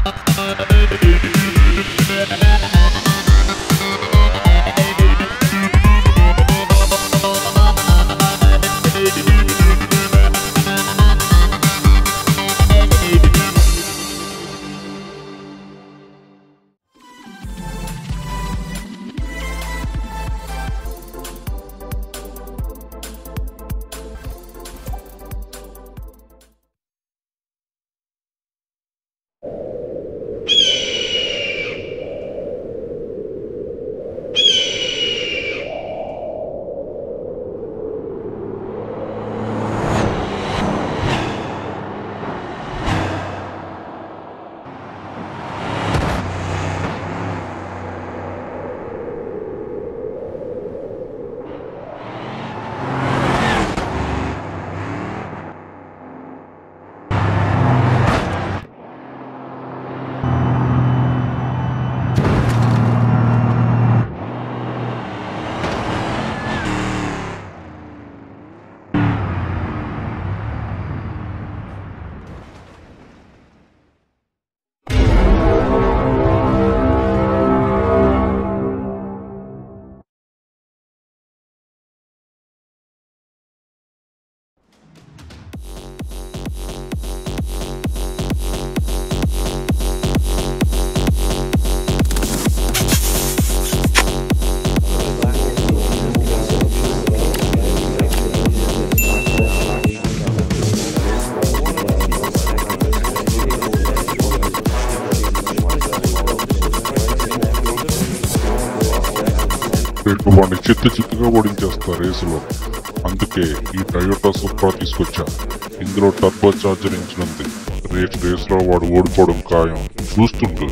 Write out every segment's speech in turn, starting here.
రేపు వాడిని చిత్తు చిత్తుగా ఓడించేస్తా రేసులో అందుకే ఈ టయోటా సూప్రా తీసుకొచ్చా ఇందులో టర్బో చార్జర్ ఇంచినంది రేస్ రేసులో వాడు ఓడిపోవడం ఖాయం చూస్తుండు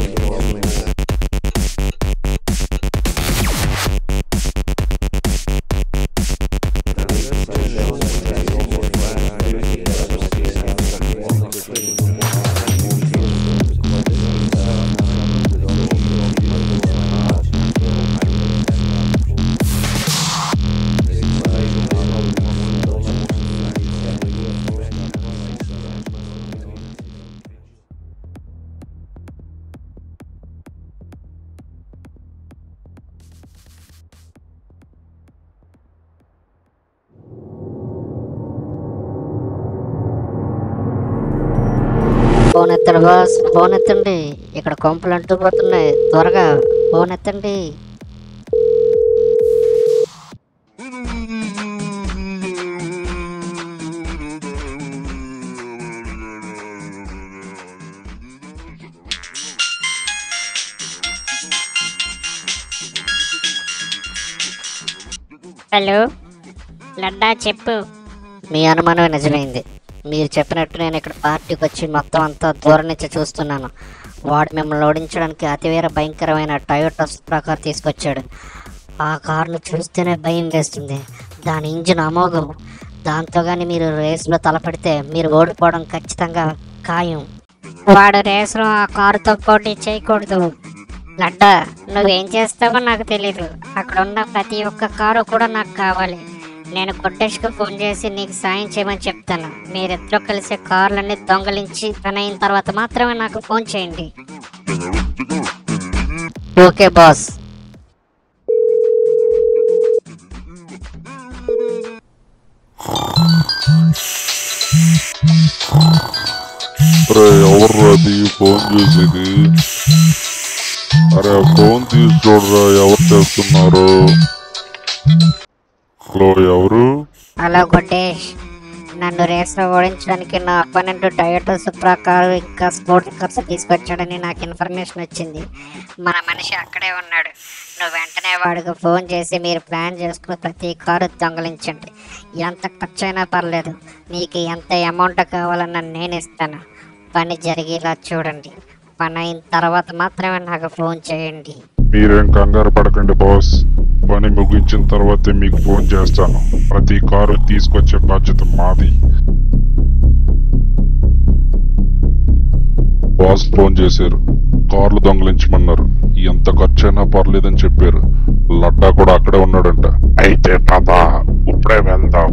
ఫోన్ ఎత్తండి బాస్ ఫోన్ ఎత్తండి ఇక్కడ కొంపలు అంటూ పోతున్నాయి త్వరగా ఫోన్ ఎత్తండి హలో లడ్డా చెప్పు మీ అనుమానమే నిజమైంది మీరు చెప్పినట్టు నేను ఇక్కడ పార్టీకి వచ్చి మొత్తం అంతా దూరం నుంచి చూస్తున్నాను వాడు మిమ్మల్ని ఓడించడానికి అతివేర భయంకరమైన టయోటా సుప్రా కార్ తీసుకొచ్చాడు ఆ కార్ను చూస్తేనే భయం వేస్తుంది దాని ఇంజిన్ అమోఘం దాంతో కానీ మీరు రేసులో తలపడితే మీరు ఓడిపోవడం ఖచ్చితంగా ఖాయం వాడు రేసులో ఆ కారుతో పోటీ చేయకూడదు లడ్డా నువ్వేం చేస్తావో నాకు తెలీదు అక్కడ ఉన్న ప్రతి ఒక్క కారు కూడా నాకు కావాలి నేను కొట్టేష్కు ఫోన్ చేసి నీకు సాయం చేయమని చెప్తాను మీరిద్దరూ కలిసి కార్లన్నీ దొంగలించి పని అయిన తర్వాత మాత్రమే నాకు ఫోన్ చేయండి ఓకే బాస్ అరే ఎవరు అది ఫోన్ చేసేది అరే ఫోన్ తీసి చూడరా ఎవరు చేస్తున్నారు హలో ఎవరు హలో కొట్టేష్ నన్ను రేస్లో ఓడించడానికి నా అపోనెంట్ టయోటో సుప్రా కారు ఇంకా స్పోర్ట్స్ కార్స్ తీసుకొచ్చాడని నాకు ఇన్ఫర్మేషన్ వచ్చింది మన మనిషి అక్కడే ఉన్నాడు నువ్వు వెంటనే వాడికి ఫోన్ చేసి మీరు ప్లాన్ చేసుకుని ప్రతి కారు దొంగలించండి ఎంత ఖర్చు అయినా పర్లేదు మీకు ఎంత అమౌంట్ కావాలన్నా నేను ఇస్తాను పని జరిగేలా చూడండి పని అయిన తర్వాత మాత్రమే నాకు ఫోన్ చేయండి మీరేం కంగారు పడకండి బాస్ పని ముగించిన తర్వాతే మీకు ఫోన్ చేస్తాను ప్రతి కారు తీసుకొచ్చే బాధ్యత మాది బాస్ ఫోన్ చేశారు కార్లు దొంగలించమన్నారు ఎంత ఖర్చైనా పర్లేదని చెప్పారు లడ్డా కూడా అక్కడే ఉన్నాడంట అయితే పద ఇప్పుడే వెళ్దాం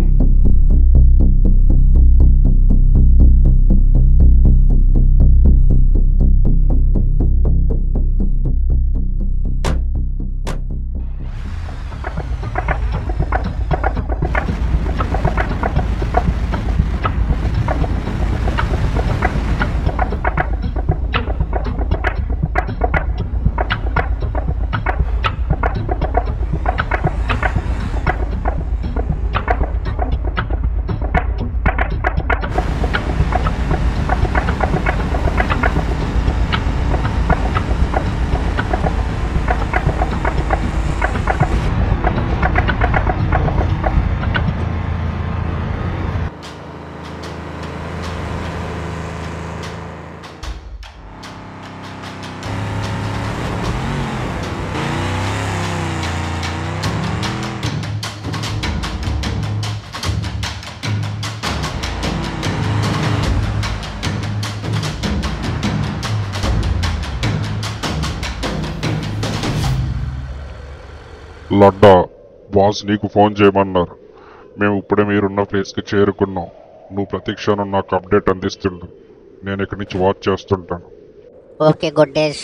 లడ్డా బాస్ నీకు ఫోన్ చేయమన్నారు మేము ఇప్పుడే మీరున్న ప్లేస్కి చేరుకున్నాం నువ్వు ప్రతి క్షణం నాకు అప్డేట్ అందిస్తుండు నేను ఇక్కడి నుంచి వాచ్ చేస్తుంటాను ఓకే గుడ్డేష్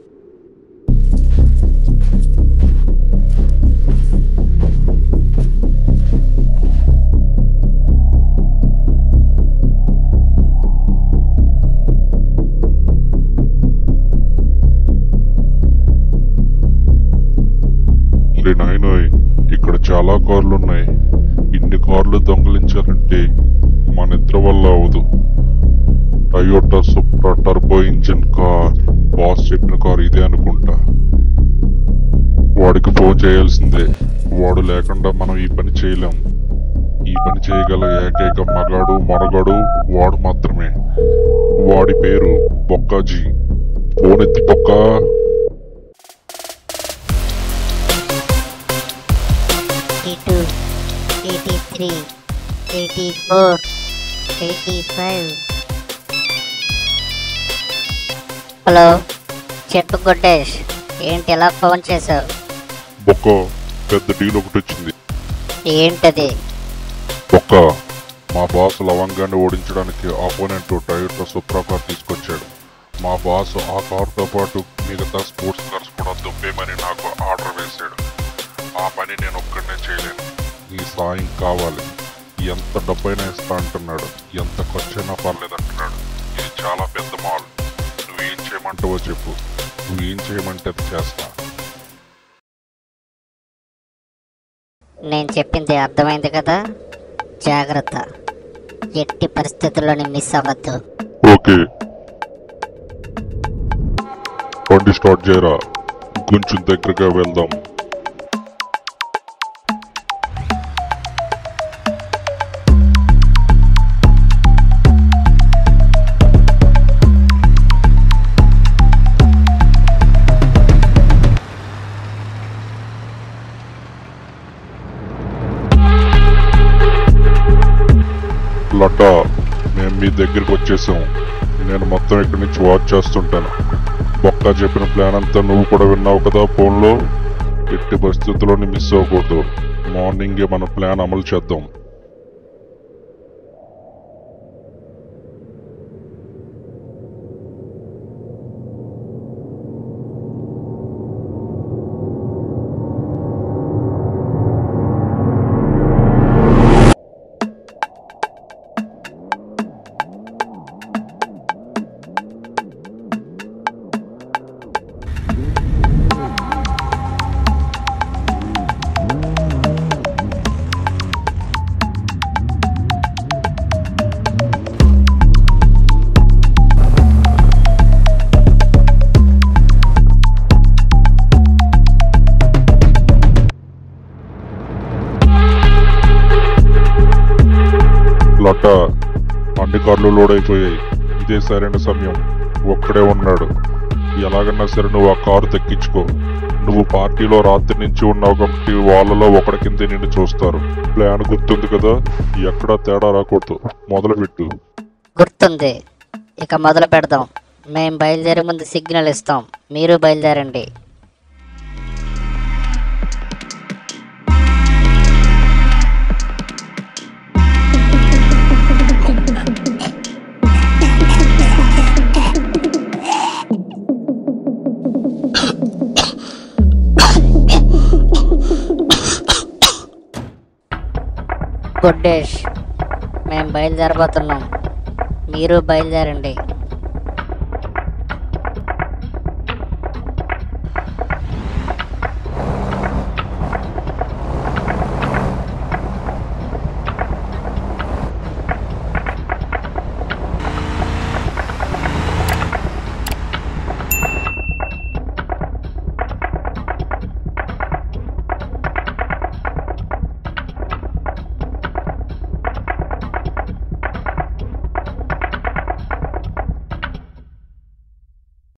రే నాయనోయ్ ఇక్కడ చాలా కార్లు ఉన్నాయి ఇన్ని కార్లు దొంగలించాలంటే మన ఇద్దరి వల్ల అవదు Toyota Supra turbo engine car boss చెప్పిన కార్ ఇదే అనుకుంటా వాడికి ఫోన్ చేయాల్సిందే వాడు లేకుండా మనం ఈ పని చేయలేం ఈ పని చేయగల ఏకైక మగాడు మొనగాడు వాడు మాత్రమే వాడి పేరు బొక్కాజీ ఫోన్ ఎత్తి బొక్కా eighty two eighty three eighty four eighty five hello చెప్పు గుడ్డేష్ ఏంటి ఎలా ఫోన్ చేసావు బొక్క పెద్ద డీల్ ఒకటి వచ్చింది ఏంటది ఒక్క మా బాస్ లవంగాన్ని ఓడించడానికి ఆపోనెంట్ టయోటా సుప్రా కార్ తీసుకొచ్చాడు మా బాస్ ఆ కార్తో పాటు మిగతా స్పోర్ట్స్ కార్స్ కూడా దుబ్బేమని నాకు ఆర్డర్ వేశాడు ఆ పని నేను ఒక్కడనే చేయలేను నీ సాయం కావాలి ఎంత డబ్బైనా ఇస్తా అంటున్నాడు ఎంత ఖర్చైనా పర్లేదంటున్నాడు ఇది చాలా పెద్ద మాల్ నువ్వేం చేయమంటావో చెప్పు నువ్వేం చేయమంటే అది చేస్తా నేను చెప్పింది అర్థమైంది కదా జాగ్రత్త ఎట్టి పరిస్థితుల్లోని మిస్ అవ్వద్దు ఓకే బండి స్టార్ట్ చేయరా కొంచెం దగ్గరగా వెళ్దాం లడ్డా మేము మీ దగ్గరికి వచ్చేసాం నేను మొత్తం ఇక్కడి నుంచి వాచ్ చేస్తుంటాను బొక్క చెప్పిన ప్లాన్ అంతా నువ్వు కూడా విన్నావు కదా ఫోన్లో ఎట్టి పరిస్థితుల్లోని మిస్ అవ్వకూడదు మార్నింగే మన ప్లాన్ అమలు చేద్దాం లడ్డ అన్ని కార్లు లోడ్ అయిపోయాయి ఇదే సరైన సమయం ఒక్కడే ఉన్నాడు ఎలాగన్నా సరే నువ్వు ఆ కారు దక్కించుకో నువ్వు పార్టీలో రాత్రి నుంచి ఉన్నావు కాబట్టి వాళ్ళలో ఒకడి కిందే నిన్ను చూస్తారు ప్లాన్ గుర్తుంది కదా ఎక్కడా తేడా రాకూడదు మొదలుపెట్టు గుర్తుంది ఇక మొదలు పెడదాం మేం బయలుదేరే ముందు సిగ్నల్ ఇస్తాం మీరు బయలుదేరండి గుడ్ డేష్ మేము బయలుదేరబోతున్నాం మీరు బయలుదేరండి